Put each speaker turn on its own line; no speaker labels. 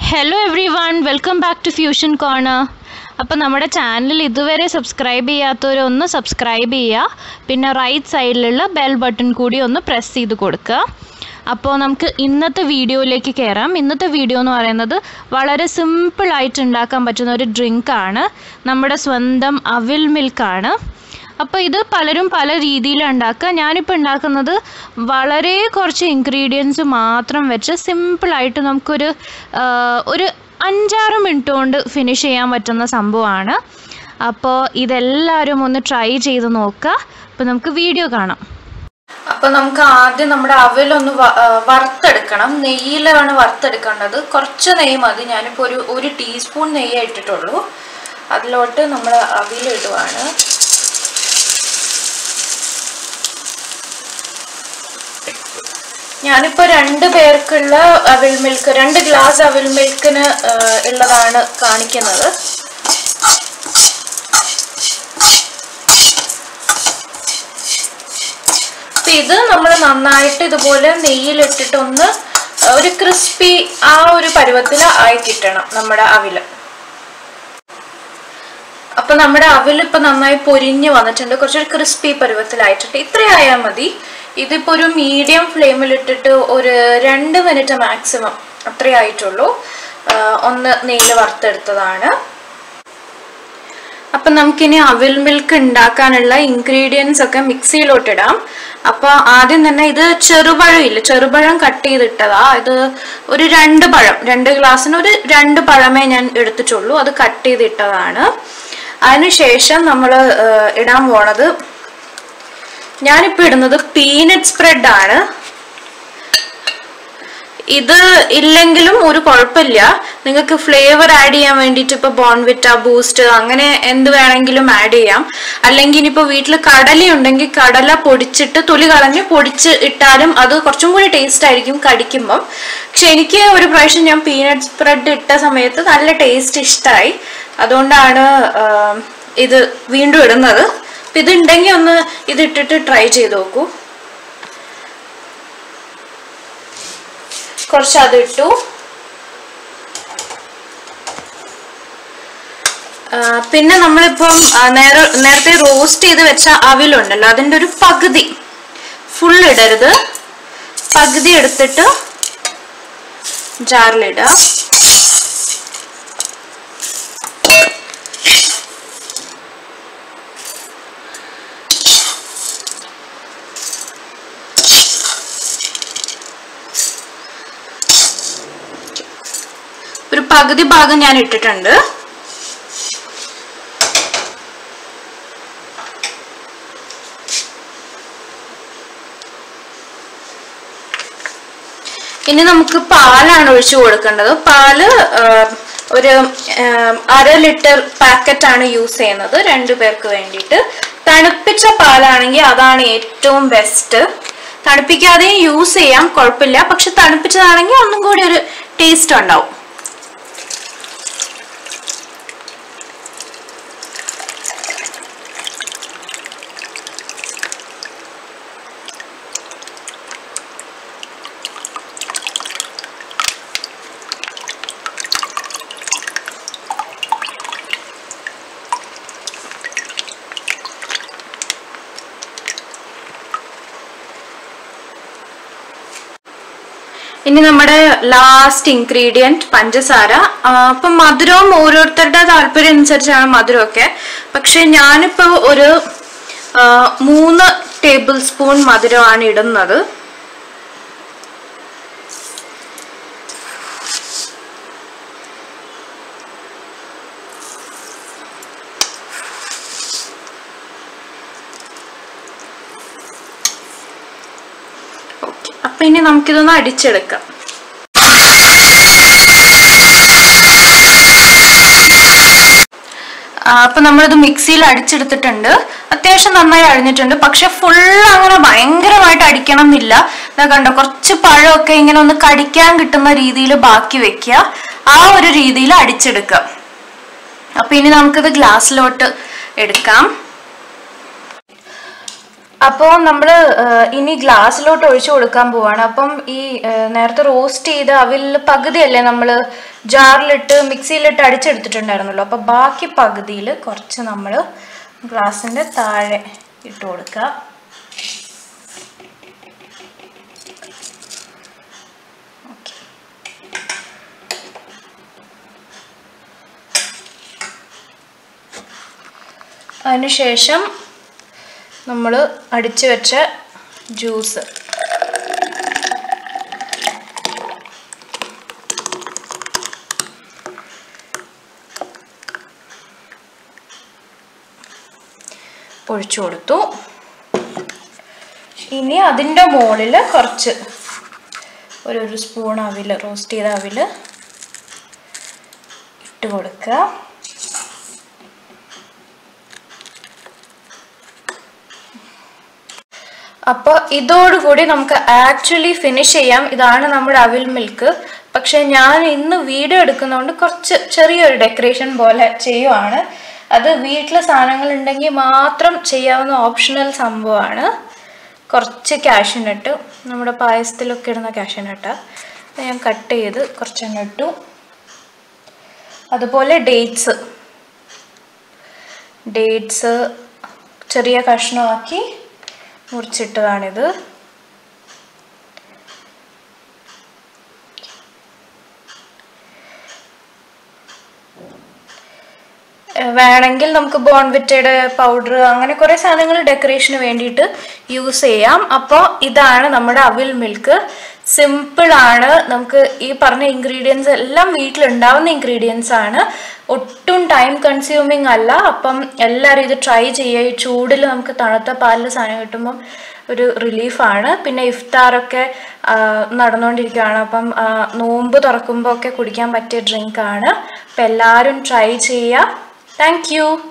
hello everyone welcome back to fusion corner അപ്പോൾ നമ്മുടെ channel ഇതുവരെ സബ്സ്ക്രൈബ് ചെയ്യാത്തവരൊന്ന് സബ്സ്ക്രൈബ് ചെയ്യുക പിന്നെ റൈറ്റ് സൈഡിലുള്ള ബെൽ ബട്ടൺ കൂടി ഒന്ന് പ്രസ് ചെയ്ത് കൊടുക്കുക അപ്പോൾ നമുക്ക് ഇന്നത്തെ വീഡിയോയിലേക്ക് കയറാം ഇന്നത്തെ വീഡിയോ എന്ന് പറയുന്നത് വളരെ സിമ്പിളായിട്ട് ഉണ്ടാക്കാൻ പറ്റുന്ന ഒരു ഡ്രിങ്കാണ് നമ്മുടെ സ്വന്തം അവിൽ മിൽക്കാണ് അപ്പോൾ ഇത് പലരും പല രീതിയിലാണ് ഉണ്ടാക്കുക ഞാനിപ്പോൾ ഉണ്ടാക്കുന്നത് വളരെ കുറച്ച് ഇൻഗ്രീഡിയൻസ് മാത്രം വെച്ച് സിമ്പിളായിട്ട് നമുക്കൊരു ആ, ഒരു അഞ്ചാറ് മിനിറ്റ് കൊണ്ട് ഫിനിഷ് ചെയ്യാൻ പറ്റുന്ന സംഭവമാണ് അപ്പോൾ ഇതെല്ലാവരും ഒന്ന് ട്രൈ ചെയ്ത് നോക്കുക അപ്പോൾ നമുക്ക് വീഡിയോ കാണാം
അപ്പൊ നമുക്ക് ആദ്യം നമ്മുടെ അവലൊന്ന് വ- ആ, വറുത്തെടുക്കണം നെയ്യിലാണ് വറുത്തെടുക്കേണ്ടത് കുറച്ച് നെയ്യ് മതി ഞാനിപ്പോൾ ഒരു ഒരു ടീസ്പൂൺ നെയ്യേ ഇട്ടിട്ടുള്ളൂ അതിലോട്ട് നമ്മൾ അവിലിടുവാണ് ഞാനിപ്പോൾ രണ്ട് പേർക്കുള്ള അവിൽ മിൽക്ക് രണ്ട് ഗ്ലാസ് അവിൽ മിൽക്കിന് ആ, ഉള്ളതാണ് കാണിക്കുന്നത് അപ്പൊ ഇത് നമ്മൾ നന്നായിട്ട് ഇതുപോലെ നെയ്യിലിട്ടിട്ടൊന്ന് ഒരു ക്രിസ്പി ആ ഒരു പരുവത്തിൽ ആയി കിട്ടണം നമ്മുടെ അവില് അപ്പൊ നമ്മുടെ അവില് ഇപ്പൊ നന്നായി പൊരിഞ്ഞ് വന്നിട്ടുണ്ട് കുറച്ചൊരു ക്രിസ്പി പരുവത്തിലായിട്ടുണ്ട് ഇത്രയായാൽ മതി ഇതിപ്പോ ഒരു മീഡിയം ഫ്ലെയിമിൽ ഇട്ടിട്ട് ഒരു രണ്ട് മിനിറ്റ് മാക്സിമം അത്രേ ആയിട്ടുള്ളൂ ആ, ഒന്ന് നെയ്യിൽ വറുത്തെടുത്തതാണ് അപ്പൊ നമുക്കിനി അവിൽ മിൽക്ക് ഉണ്ടാക്കാനുള്ള ഇൻഗ്രീഡിയൻസ് ഒക്കെ മിക്സിയിലോട്ട് ഇടാം അപ്പൊ ആദ്യം തന്നെ ഇത് ചെറുപഴം ഇല്ല ചെറുപഴം കട്ട് ചെയ്തിട്ടതാ ഇത് ഒരു രണ്ട് പഴം രണ്ട് ഗ്ലാസ്സിന് ഒരു രണ്ട് പഴമേ ഞാൻ എടുത്തിട്ടുള്ളൂ അത് കട്ട് ചെയ്തിട്ടതാണ് അതിനുശേഷം നമ്മൾ ഇടാൻ പോണത് ഞാനിപ്പോൾ ഇടുന്നത് പീനട്ട് സ്പ്രെഡ് ആണ് ഇത് ഇല്ലെങ്കിലും ഒരു കുഴപ്പമില്ല നിങ്ങൾക്ക് ഫ്ലേവർ ആഡ് ചെയ്യാൻ വേണ്ടിയിട്ട് ഇപ്പോൾ ബോൺവിറ്റ ബൂസ്റ്റ് അങ്ങനെ എന്ത് വേണമെങ്കിലും ആഡ് ചെയ്യാം അല്ലെങ്കിൽ ഇനിയിപ്പോൾ വീട്ടിൽ കടല ഉണ്ടെങ്കിൽ കടല പൊടിച്ചിട്ട് തൊലി കളഞ്ഞ് പൊടിച്ച് ഇട്ടാലും അത് കുറച്ചും കൂടി ടേസ്റ്റ് ആയിരിക്കും കടിക്കുമ്പം പക്ഷെ എനിക്ക് ഒരു പ്രാവശ്യം ഞാൻ പീനട്ട് സ്പ്രെഡ് ഇട്ട സമയത്ത് നല്ല ടേസ്റ്റ് ഇഷ്ടമായി അതുകൊണ്ടാണ് ആം, ഇത് വീണ്ടും ഇടുന്നത് അപ്പം ഇതുണ്ടെങ്കിൽ ഒന്ന് ഇതിട്ടിട്ട് ട്രൈ ചെയ്ത് നോക്കൂ കുറച്ച് അത് ഇട്ടു ആ, പിന്നെ നമ്മളിപ്പം ആ, നേരെ നേരത്തെ റോസ്റ്റ് ചെയ്ത് വെച്ച അവിലുണ്ടല്ലോ അതിൻ്റെ ഒരു പകുതി ഫുൾ ഇടരുത് പകുതി എടുത്തിട്ട് ജാറിലിടുക ഒരു പകുതി ഭാഗം ഞാൻ ഇട്ടിട്ടുണ്ട് ഇനി നമുക്ക് പാലാണ് ഒഴിച്ചു കൊടുക്കേണ്ടത് പാല് ആ, ഒരു ആ, അര ലിറ്റർ പാക്കറ്റ് ആണ് യൂസ് ചെയ്യുന്നത് രണ്ടു പേർക്ക് വേണ്ടിയിട്ട് തണുപ്പിച്ച പാലാണെങ്കിൽ അതാണ് ഏറ്റവും ബെസ്റ്റ് തണുപ്പിക്കാതെയും യൂസ് ചെയ്യാം കുഴപ്പമില്ല പക്ഷെ തണുപ്പിച്ചതാണെങ്കിൽ ഒന്നും കൂടി ഒരു ടേസ്റ്റ് ഉണ്ടാവും ഇനി നമ്മുടെ ലാസ്റ്റ് ഇൻഗ്രീഡിയൻറ്റ് പഞ്ചസാര ആ, അപ്പം മധുരവും ഓരോരുത്തരുടെ താല്പര്യം അനുസരിച്ചാണ് മധുരമൊക്കെ പക്ഷെ ഞാനിപ്പോൾ ഒരു ആ, മൂന്ന് ടേബിൾ സ്പൂൺ മധുരമാണ് ഇടുന്നത് ഓക്കെ അപ്പൊ ഇനി നമുക്കിതൊന്ന് അടിച്ചെടുക്കാം ആ, അപ്പൊ നമ്മളിത് മിക്സിയിൽ അടിച്ചെടുത്തിട്ടുണ്ട് അത്യാവശ്യം നന്നായി അഴിഞ്ഞിട്ടുണ്ട് പക്ഷെ ഫുൾ അങ്ങനെ ഭയങ്കരമായിട്ട് അടിക്കണം എന്നില്ല ഇതാ കണ്ടോ കുറച്ച് പഴമൊക്കെ ഇങ്ങനെ ഒന്ന് കടിക്കാൻ കിട്ടുന്ന രീതിയിൽ ബാക്കി വെക്കുക ആ ഒരു രീതിയിൽ അടിച്ചെടുക്കുക അപ്പൊ ഇനി നമുക്കിത് ഗ്ലാസ്സിലോട്ട് എടുക്കാം അപ്പോൾ നമ്മൾ ഇനി ഗ്ലാസ്സിലോട്ട് ഒഴിച്ചു കൊടുക്കാൻ പോവാണ് അപ്പം ഈ ആ, നേരത്തെ റോസ്റ്റ് ചെയ്ത അവിൽ പകുതിയല്ലേ നമ്മൾ ജാറിലിട്ട് മിക്സിയിലിട്ട് അടിച്ചെടുത്തിട്ടുണ്ടായിരുന്നല്ലോ അപ്പോൾ ബാക്കി പകുതിയിൽ കുറച്ച് നമ്മൾ ഗ്ലാസിൻ്റെ താഴെ ഇട്ട് കൊടുക്കുക അതിനുശേഷം നമ്മൾ അടിച്ചു വെച്ച ജ്യൂസ് ഒഴിച്ചു കൊടുത്തു ഇനി അതിൻ്റെ മുകളിൽ കുറച്ച് ഒരു ഒരു സ്പൂൺ അവിൽ റോസ്റ്റ് ചെയ്ത അവിൽ ഇട്ട് കൊടുക്കുക അപ്പോൾ ഇതോടുകൂടി നമുക്ക് ആക്ച്വലി ഫിനിഷ് ചെയ്യാം ഇതാണ് നമ്മുടെ അവിൽ മിൽക്ക് പക്ഷെ ഞാൻ ഇന്ന് വീഡിയോ എടുക്കുന്നതുകൊണ്ട് കുറച്ച് ചെറിയൊരു ഡെക്കറേഷൻ പോലെ ചെയ്യുവാണ് അത് വീട്ടിൽ സാധനങ്ങൾ ഉണ്ടെങ്കിൽ മാത്രം ചെയ്യാവുന്ന ഓപ്ഷണൽ സംഭവമാണ് കുറച്ച് കാഷ്യനട്ട് നമ്മുടെ പായസത്തിലൊക്കെ ഇടുന്ന കാഷ്യനട്ട് ഞാൻ കട്ട് ചെയ്ത് കുറച്ചെണ്ണം ഇട്ടു അതുപോലെ ഡേറ്റ്സ് ഡേറ്റ്സ് ചെറിയ കഷ്ണമാക്കി മുറിച്ചിട്ടതാണിത് ഏഹ് വേണമെങ്കിൽ നമുക്ക് ബോൺവിറ്റയുടെ പൗഡർ അങ്ങനെ കുറേ സാധനങ്ങൾ ഡെക്കറേഷന് വേണ്ടിയിട്ട് യൂസ് ചെയ്യാം അപ്പോൾ ഇതാണ് നമ്മുടെ അവിൽ മിൽക്ക് സിമ്പിൾ ആണ് നമുക്ക് ഈ പറഞ്ഞ ഇൻഗ്രീഡിയൻസ് എല്ലാം വീട്ടിലുണ്ടാവുന്ന ഇൻഗ്രീഡിയൻസ് ആണ് ഒട്ടും ടൈം കൺസ്യൂമിങ് അല്ല അപ്പം എല്ലാവരും ഇത് ട്രൈ ചെയ്യുക ഈ ചൂടിൽ നമുക്ക് തണുത്ത പാലിൽ സാധനം കിട്ടുമ്പം ഒരു റിലീഫാണ് പിന്നെ ഇഫ്താറൊക്കെ ആ, നടന്നുകൊണ്ടിരിക്കുകയാണ് അപ്പം ആ, നോമ്പ് തുറക്കുമ്പോൾ ഒക്കെ കുടിക്കാൻ പറ്റിയ ഡ്രിങ്ക് ആണ് അപ്പം എല്ലാവരും ട്രൈ ചെയ്യുക താങ്ക് യു